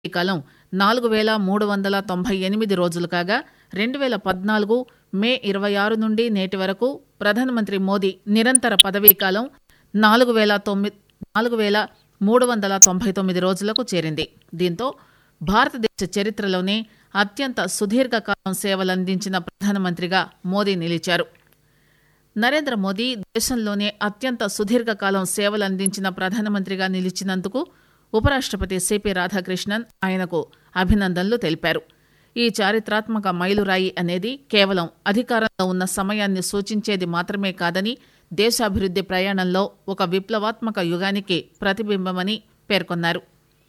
కాలం నాలుగు వేల మూడు వందల తొంభై ఎనిమిది రోజులు కాగా రెండు వేల పద్నాలుగు మే ఇరవై ఆరు నుండి నేటి వరకు ప్రధానమంత్రి మోదీ నిరంతర పదవీకాలం నాలుగు వేల తొమ్మిది నాలుగు వేల మూడు వందల తొంభై తొమ్మిది రోజులకు చేరింది దీంతో భారతదేశ చరిత్రలోనే అత్యంత సుదీర్ఘకాలం సేవలందించిన ప్రధానమంత్రిగా మోదీ నిలిచారు నరేంద్ర మోదీ దేశంలోనే అత్యంత సుదీర్ఘకాలం సేవలందించిన ప్రధానమంత్రిగా నిలిచినందుకు ఉపరాష్టపతి సిపి రాధాకృష్ణన్ ఆయనకు అభినందనలు తెలిపారు ఈ చారిత్రాత్మక మైలురాయి అనేది కేవలం అధికారంలో ఉన్న సమయాన్ని సూచించేది మాత్రమే కాదని దేశాభివృద్ది ప్రయాణంలో ఒక విప్లవాత్మక యుగానికి ప్రతిబింబమని పేర్కొన్నారు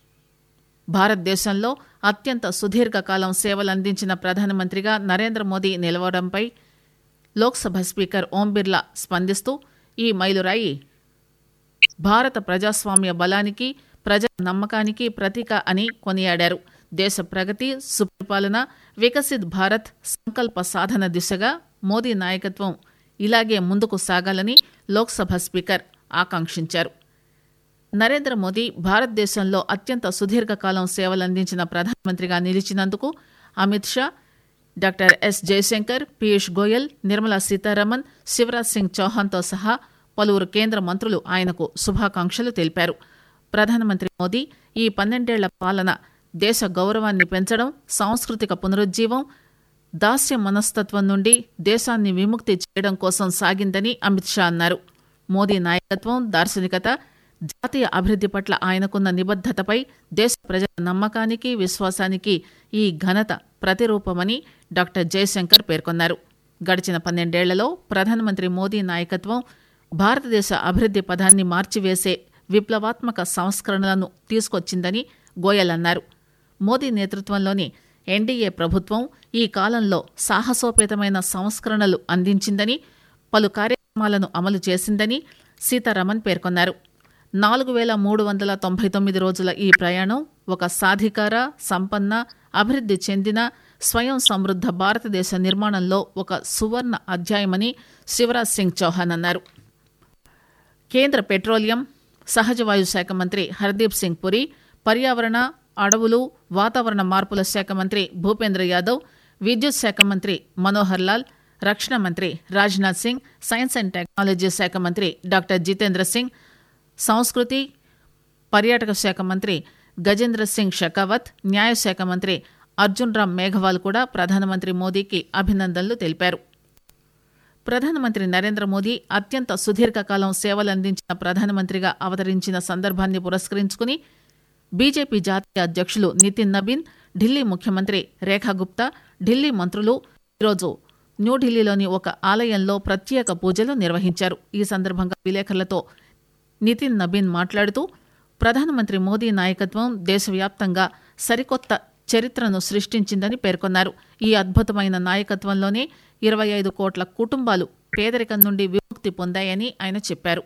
భారతదేశంలో అత్యంత సుదీర్ఘకాలం సేవలందించిన ప్రధానమంత్రిగా నరేంద్ర మోదీ నిలవడంపై లోక్సభ స్పీకర్ ఓం బిర్లా స్పందిస్తూ ఈ మైలురాయి భారత ప్రజాస్వామ్య బలానికి ప్రజల నమ్మకానికి ప్రతీక అని కొనియాడారు దేశ ప్రగతి సుపరిపాలన వికసిత్ భారత్ సంకల్ప సాధన దిశగా మోదీ నాయకత్వం ఇలాగే ముందుకు సాగాలని లోక్సభ స్పీకర్ ఆకాంక్షించారు నరేంద్ర మోదీ భారతదేశంలో అత్యంత సుదీర్ఘకాలం సేవలందించిన ప్రధానమంత్రిగా నిలిచినందుకు అమిత్ షా డాక్టర్ ఎస్ జయశంకర్ పీయూష్ గోయల్ నిర్మలా సీతారామన్ శివరాజ్ సింగ్ చౌహాన్తో సహా పలువురు కేంద్ర మంత్రులు ఆయనకు శుభాకాంక్షలు తెలిపారు ప్రధానమంత్రి మోదీ ఈ పన్నెండేళ్ల పాలన దేశ గౌరవాన్ని పెంచడం సాంస్కృతిక పునరుజ్జీవం దాస్య మనస్తత్వం నుండి దేశాన్ని విముక్తి చేయడం కోసం సాగిందని అమిత్ షా అన్నారు మోదీ నాయకత్వం దార్శనికత జాతీయ అభివృద్ది పట్ల ఆయనకున్న నిబద్దతపై దేశ ప్రజల నమ్మకానికి విశ్వాసానికి ఈ ఘనత ప్రతిరూపమని డాక్టర్ జయశంకర్ పేర్కొన్నారు గడిచిన పన్నెండేళ్లలో ప్రధానమంత్రి మోదీ నాయకత్వం భారతదేశ అభివృద్ది పదాన్ని మార్చివేసే విప్లవాత్మక సంస్కరణలను తీసుకొచ్చిందని గోయల్ అన్నారు మోదీ నేతృత్వంలోని ఎన్డీఏ ప్రభుత్వం ఈ కాలంలో సాహసోపేతమైన సంస్కరణలు అందించిందని పలు కార్యక్రమాలను అమలు చేసిందని సీతారామన్ పేర్కొన్నారు నాలుగు వేల మూడు వందల తొంభై తొమ్మిది రోజుల ఈ ప్రయాణం ఒక సాధికార సంపన్న అభివృద్ది చెందిన స్వయం సమృద్ధ భారతదేశ నిర్మాణంలో ఒక సువర్ణ అధ్యాయమని శివరాజ్ సింగ్ చౌహాన్ అన్నారు కేంద్ర పెట్రోలియం సహజవాయు శాఖ మంత్రి హర్దీప్ సింగ్ పురి పర్యావరణ అడవులు వాతావరణ మార్పుల శాఖ మంత్రి భూపేంద్ర యాదవ్ విద్యుత్ శాఖ మంత్రి మనోహర్ లాల్ రక్షణ మంత్రి Rajnath Singh science and technology శాఖ మంత్రి డాక్టర్ జితేంద్ర సింగ్ సంస్కృతి పర్యాటక శాఖ మంత్రి గజేంద్ర సింగ్ షెకావత్ న్యాయశాఖ మంత్రి అర్జున్ రామ్ మేఘవాల్ కూడా ప్రధానమంత్రి మోదీకి అభినందనలు తెలిపారు ప్రధానమంత్రి నరేంద్ర మోదీ అత్యంత సుదీర్ఘకాలం సేవలందించిన ప్రధానమంత్రిగా అవతరించిన సందర్భాన్ని పురస్కరించుకుని బీజేపీ జాతీయ అధ్యక్షులు నితిన్ నబీన్ ఢిల్లీ ముఖ్యమంత్రి రేఖా గుప్తా ఢిల్లీ మంత్రులు ఈరోజు న్యూఢిల్లీలోని ఒక ఆలయంలో ప్రత్యేక పూజలు నిర్వహించారు ఈ సందర్భంగా విలేకరులతో నితిన్ నబీన్ మాట్లాడుతూ ప్రధానమంత్రి మోదీ నాయకత్వం దేశవ్యాప్తంగా సరికొత్త చరిత్రను సృష్టించిందని పేర్కొన్నారు ఈ అద్భుతమైన నాయకత్వంలోనే ఇరవై ఐదు కోట్ల కుటుంబాలు పేదరికం నుండి విముక్తి పొందాయని ఆయన చెప్పారు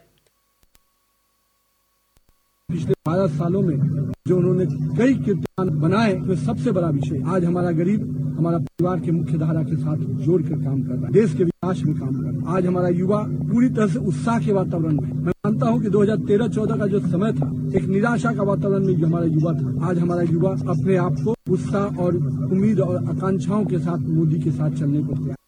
पिछले बारह सालों में जो उन्होंने कई कीर्तिमान बनाए उसमें सबसे बड़ा विषय आज हमारा गरीब हमारा परिवार के मुख्य धारा के साथ जोड़कर काम कर रहा है देश के विकास में काम कर रहा है आज हमारा युवा पूरी तरह से उत्साह के वातावरण में मैं मानता हूं कि 2013-14 का जो समय था एक निराशा का वातावरण में जो हमारा युवा था आज हमारा युवा अपने आप को उत्साह और उम्मीद और आकांक्षाओं के साथ मोदी के साथ चलने को तैयार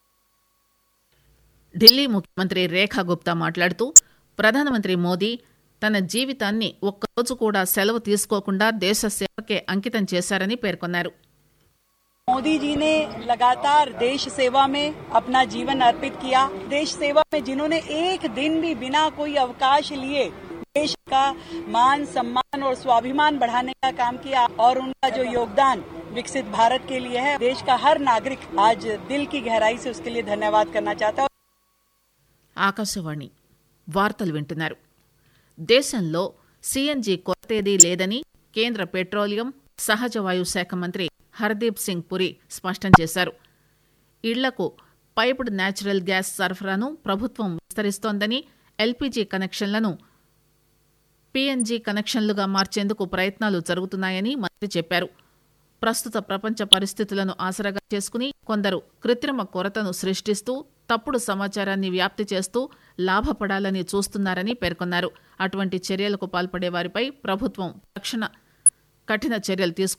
ఢిల్లీ ముఖ్యమంత్రి రేఖా గుప్తా మాట్లాడుతూ ప్రధానమంత్రి మోదీ తన జీవితాన్ని ఒక్కరోజు కూడా సెలవు తీసుకోకుండా దేశ సేవకే అంకితం చేశారని పేర్కొన్నారు मोदी जी ने लगातार देश सेवा में अपना जीवन अर्पित किया देश सेवा में जिन्होंने एक दिन भी बिना कोई अवकाश लिए देश का मान सम्मान और स्वाभिमान बढ़ाने का काम किया और उनका जो योगदान विकसित भारत के लिए है देश का हर नागरिक आज दिल की गहराई से उसके लिए धन्यवाद करना चाहता है ఆకాశవాణి వార్తలు వింటున్నారు దేశంలో సీఎన్జీ కొరతేదీ లేదని కేంద్ర పెట్రోలియం సహజ వాయు శాఖ మంత్రి హర్దీప్ సింగ్ పురి స్పష్టం చేశారు ఇళ్లకు పైప్డ్ న్యాచురల్ గ్యాస్ సరఫరాను ప్రభుత్వం విస్తరిస్తోందని ఎల్పీజీ కనెక్షన్లను పీఎన్జీ కనెక్షన్లుగా మార్చేందుకు ప్రయత్నాలు జరుగుతున్నాయని మంత్రి చెప్పారు ప్రస్తుత ప్రపంచ పరిస్థితులను ఆసరాగా చేసుకుని కొందరు కృత్రిమ కొరతను సృష్టిస్తూ తప్పుడు సమాచారాన్ని వ్యాప్తి చేస్తూ లాభపడాలని చూస్తున్నారని పేర్కొన్నారు అటువంటి చర్యలకు పాల్పడే వారిపై ప్రభుత్వం తక్షణ కఠిన చర్యలు తీసుకు